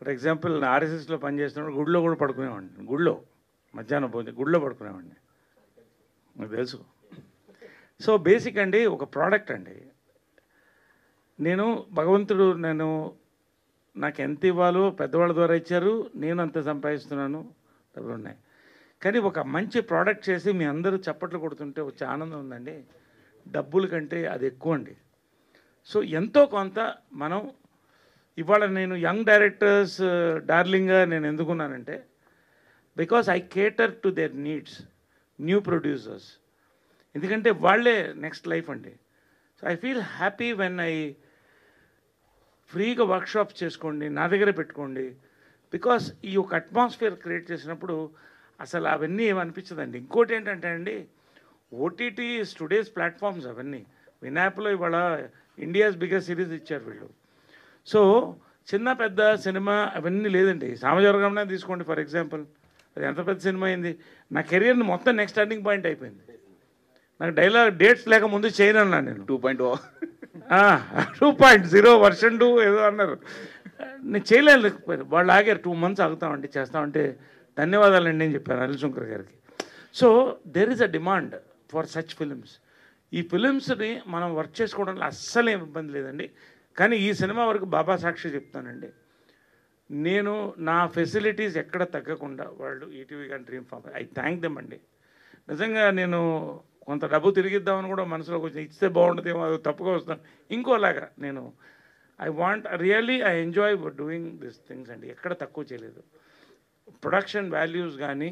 For example ఆర్ఎస్ఎస్లో పనిచేస్తున్నప్పుడు గుడిలో కూడా పడుకునేవాడిని గుడిలో మధ్యాహ్నం పోతే గుడిలో పడుకునేవాడిని నాకు తెలుసు సో బేసిక్ అండి ఒక ప్రోడక్ట్ అండి నేను భగవంతుడు నేను నాకు ఎంత ఇవ్వాలో పెద్దవాళ్ళ ద్వారా ఇచ్చారు నేను అంత సంపాదిస్తున్నాను డబ్బులు ఉన్నాయి కానీ ఒక మంచి ప్రోడక్ట్ చేసి మీ అందరూ చప్పట్లు కొడుతుంటే వచ్చే ఆనందం ఉందండి డబ్బుల కంటే అది ఎక్కువ అండి సో ఎంతో కొంత మనం ఇవాళ నేను యంగ్ డైరెక్టర్స్ డార్లింగ్గా నేను ఎందుకున్నానంటే because I cater to their needs new producers ఎందుకంటే వాళ్ళే నెక్స్ట్ లైఫ్ అండి so I feel happy when I ఫ్రీగా వర్క్షాప్స్ చేసుకోండి నా దగ్గర పెట్టుకోండి బికాస్ ఈ ఒక అట్మాస్ఫియర్ క్రియేట్ చేసినప్పుడు అసలు అవన్నీ ఏమనిపించదండి ఇంకోటి ఏంటంటే అండి ఓటీటీ టుడేస్ ప్లాట్ఫామ్స్ అవన్నీ వినాప్లో ఇవాళ ఇండియాస్ బిగ్గెస్ట్ సిరీస్ ఇచ్చారు వీళ్ళు సో చిన్న పెద్ద సినిమా అవన్నీ లేదండి సామజవర్గంనే తీసుకోండి ఫర్ ఎగ్జాంపుల్ అది ఎంత పెద్ద సినిమా అయింది నా కెరియర్ని మొత్తం నెక్స్ట్ టర్నింగ్ పాయింట్ అయిపోయింది నాకు డైలాగ్ డేట్స్ లేక ముందు చేయను అన్నాను నేను two point O two point zero version two ఏదో అన్నారు నేను చేయలేకపోయాను వాళ్ళు ఆగారు టూ మంత్స్ ఆగుతామండి చేస్తామంటే ధన్యవాదాలండి అని చెప్పాను అనిల్ శంకర్ గారికి so there is a demand for such films ఈ ఫిలిమ్స్ని మనం వర్క్ చేసుకోవడంలో అస్సలు ఏం ఇబ్బంది లేదండి కానీ ఈ సినిమా వరకు బాబా సాక్షి చెప్తానండి నేను నా ఫెసిలిటీస్ ఎక్కడ తగ్గకుండా వాళ్ళు ఈటీవీ కానీ dream farm I thank them అండి నిజంగా నేను కొంత డబ్బు తిరిగిద్దామని కూడా మనసులో కొంచెం ఇస్తే బాగుంటుందేమో అది తప్పుగా వస్తాను ఇంకోలాగా నేను I want really I enjoy doing this things అండి ఎక్కడ తక్కువ చేయలేదు ప్రొడక్షన్ వాల్యూస్ కానీ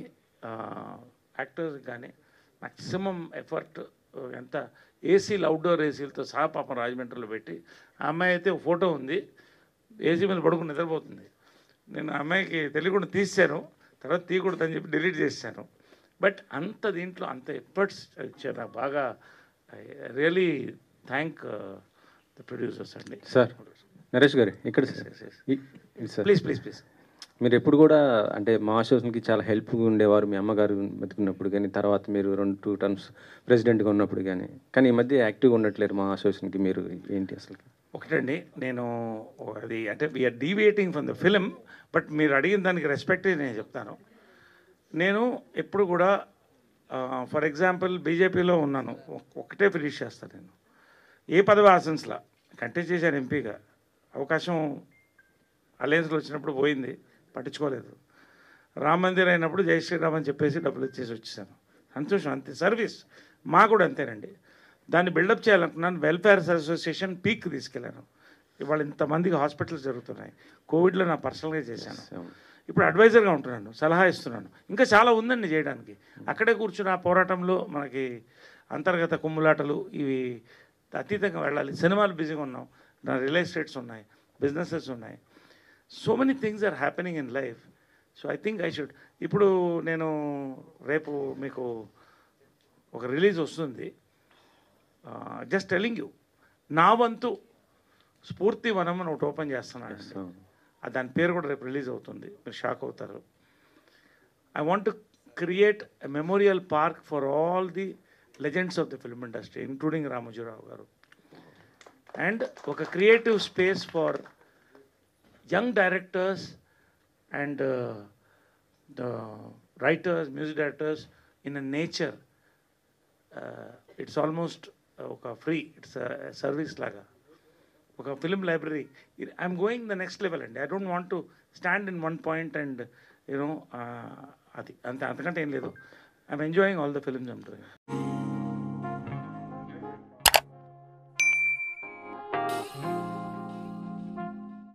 యాక్టర్స్ కానీ మ్యాక్సిమం ఎఫర్ట్ ఎంత ఏసీలు అవుట్డోర్ ఏసీలతో సహా పాపం రాజమండ్రిలో పెట్టి ఆ అమ్మాయి అయితే ఒక ఫోటో ఉంది ఏసీ మీద పడుకుని నిద్రపోతుంది నేను ఆ అమ్మాయికి తెలియకుండా తీశాను తర్వాత తీయకూడదని చెప్పి డిలీట్ చేశాను బట్ అంత దీంట్లో అంత ఎఫర్ట్స్ ఇచ్చారు నాకు బాగా రియలీ థ్యాంక్ ద ప్రొడ్యూసర్స్ అండి సార్ నరేష్ గారు ఇక్కడ సార్ Yes, yes. ఈ- ఇది సార్ ప్లీజ్ ప్లీజ్ ప్లీజ్ మీరు ఎప్పుడు కూడా అంటే మా అసోసియేషన్కి చాలా హెల్ప్గా ఉండేవారు మీ అమ్మగారు బతుకున్నప్పుడు కానీ తర్వాత మీరు రెండు టూ టర్మ్స్ ప్రెసిడెంట్గా ఉన్నప్పుడు కానీ కానీ ఈ మధ్య యాక్టివ్గా ఉండట్లేరు మా అసోసియేషన్కి మీరు ఏంటి అసలు ఒకటండి నేను అది అంటే we are deviating from the film but మీరు అడిగిన దానికి రెస్పెక్ట్ నేను చెప్తాను నేను ఎప్పుడు కూడా ఫర్ ఎగ్జాంపుల్ బీజేపీలో ఉన్నాను ఒక్- ఒకటే ఫినిష్ చేస్తాను నేను ఏ పదవి ఆశించలా కంటెస్ట్ చేశాను ఎంపీగా అవకాశం అలయన్స్లో వచ్చినప్పుడు పోయింది పట్టించుకోలేదు రామ మందిర్ అయినప్పుడు జై శ్రీరామ్ అని చెప్పేసి డబ్బులు ఇచ్చేసి వచ్చేసాను సంతోషం అంతే సర్వీస్ మా కూడా అంతేనండి దాన్ని బిల్డప్ చేయాలనుకున్నాను వెల్ఫేర్ అసోసియేషన్ పీక్ తీసుకెళ్ళాను ఇవాళ ఇంతమందికి హాస్పిటల్స్ జరుగుతున్నాయి కోవిడ్లో నా పర్సనల్గా చేశాను ఇప్పుడు అడ్వైజర్గా ఉంటున్నాను సలహా ఇస్తున్నాను ఇంకా చాలా ఉందండి చేయడానికి అక్కడే కూర్చుని ఆ పోరాటంలో మనకి అంతర్గత కుమ్ములాటలు ఇవి అతీతంగా వెళ్ళాలి సినిమాలు బిజీగా ఉన్నాం నా రియల్ ఎస్టేట్స్ ఉన్నాయి బిజినెసెస్ ఉన్నాయి so many things are happening in life so I think I should ఇప్పుడు నేను రేపు మీకు ఒక రిలీజ్ వస్తుంది జస్ట్ టెలింగ్ యూ నా వంతు స్ఫూర్తి వనం అని ఒకటి ఓపెన్ చేస్తున్నాను ఆ దాని పేరు కూడా రేపు రిలీజ్ అవుతుంది మీరు షాక్ అవుతారు I want to create a memorial park for all the legends of the film industry including Ramoji Rao గారు అండ్ ఒక creative space for young directors and the writers music directors in a nature it's almost ఒక free it's service లాగా ఒక film library I'm going the next level అండి I don't want to stand in one point and you know అది అంతే అంతకంటే ఏం లేదు I'm enjoying all the films I'm doing